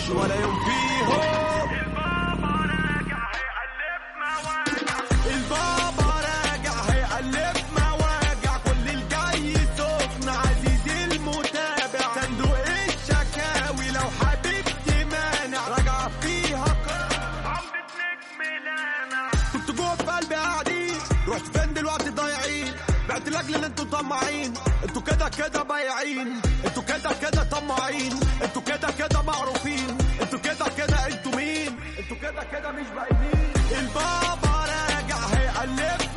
تنسوش ولا يوم فيهم البابا راجع هيقلب مواجع كل الجاي سخن عزيزي المتابع صندوق الشكاوي لو حبيبتي مانع راجعة فيها كنت جوه في قلبي قاعدين رحت فين دلوقتي ضايعين بعت لاجل اللي انتوا طماعين انتوا كده كده بايعين انتوا كده كده طماعين انتوا كده كده معروفين انتوا كده كده انتوا مين انتوا كده كده مش باينين البابا راجع هيقلب